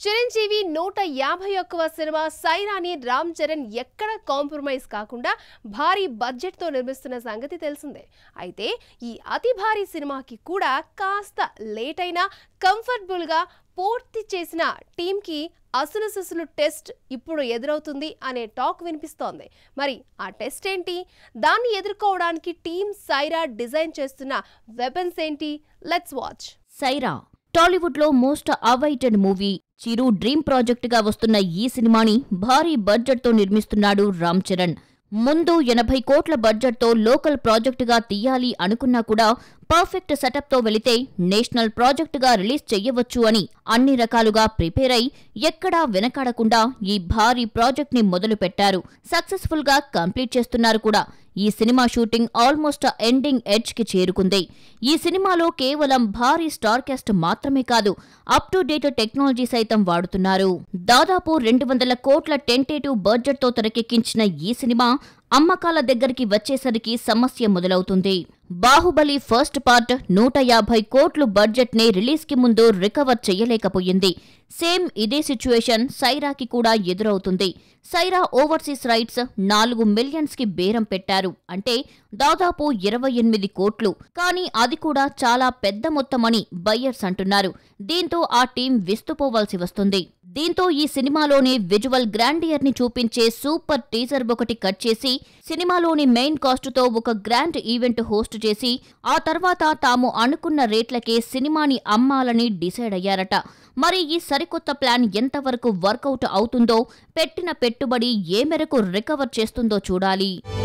చిరంజీవి నూట యాభై ఒక్కవ సినిమా సైరాని రామ్ చరణ్ ఎక్కడ కాంప్రమైజ్ కాకుండా భారీ బడ్జెట్తో నిర్మిస్తున్న సంగతి తెలిసిందే అయితే ఈ అతి భారీ సినిమాకి కూడా కాస్త లేట్ అయినా కంఫర్టబుల్గా పూర్తి చేసిన టీంకి అసలు సిసులు టెస్ట్ ఇప్పుడు ఎదురవుతుంది అనే టాక్ వినిపిస్తోంది మరి ఆ టెస్ట్ ఏంటి దాన్ని ఎదుర్కోవడానికి టీం సైరా డిజైన్ చేస్తున్న వెపన్స్ ఏంటి లెట్స్ వాచ్ సైరా టాలీవుడ్ లో most awaited movie Chiru dream project గా వస్తున్న ఈ సినిమాని భారీ బడ్జెట్ తో నిర్మిస్తున్నాడు రామ్ చరణ్ ముందు ఎనభై కోట్ల బడ్జెట్ తో లోకల్ ప్రాజెక్ట్ గా తీయాలి అనుకున్నా కూడా పర్ఫెక్ట్ సెటప్ తో వెళితే నేషనల్ ప్రాజెక్ట్ గా రిలీజ్ చెయ్యవచ్చు అని అన్ని రకాలుగా ప్రిపేర్ అయి ఎక్కడా వెనకాడకుండా ఈ భారీ ప్రాజెక్ట్ ని మొదలు పెట్టారు సక్సెస్ఫుల్ గా కంప్లీట్ చేస్తున్నారు కూడా ఈ cinema shooting almost ending edge కి చేరుకుంది ఈ సినిమాలో కేవలం భారీ స్టార్ కాస్ట్ మాత్రమే కాదు అప్ టు డేట్ టెక్నాలజీ సైతం వాడుతున్నారు దాదాపు రెండు వందల కోట్ల టెంటేటివ్ బడ్జెట్ తో తెరకెక్కించిన ఈ సినిమా అమ్మకాల దగ్గరికి వచ్చేసరికి సమస్య మొదలవుతుంది బాహుబలి ఫస్ట్ పార్ట్ నూట యాభై కోట్లు బడ్జెట్ ని రిలీజ్ కి ముందు రికవర్ చేయలేకపోయింది సేమ్ ఇదే సిచ్యుయేషన్ సైరాకి కూడా ఎదురవుతుంది సైరా ఓవర్సీస్ రైట్స్ నాలుగు మిలియన్స్ కి బేరం పెట్టారు అంటే దాదాపు ఇరవై ఎనిమిది కోట్లు కానీ అది కూడా చాలా పెద్ద మొత్తమని బయ్యర్స్ అంటున్నారు దీంతో ఆ టీం విస్తుపోవాల్సి వస్తుంది దీంతో ఈ సినిమాలోని విజువల్ గ్రాండియర్ ని చూపించే సూపర్ టీజర్ ఒకటి కట్ చేసి సినిమాలోని మెయిన్ కాస్ట్ తో ఒక గ్రాండ్ ఈవెంట్ హోస్ట్ చేసి ఆ తర్వాత తాము అనుకున్న రేట్లకే సినిమాని అమ్మాలని డిసైడ్ అయ్యారట మరి ఈ సరికొత్త ప్లాన్ ఎంతవరకు వర్కౌట్ అవుతుందో పెట్టిన పెట్టుబడి ఏ మేరకు రికవర్ చేస్తుందో చూడాలి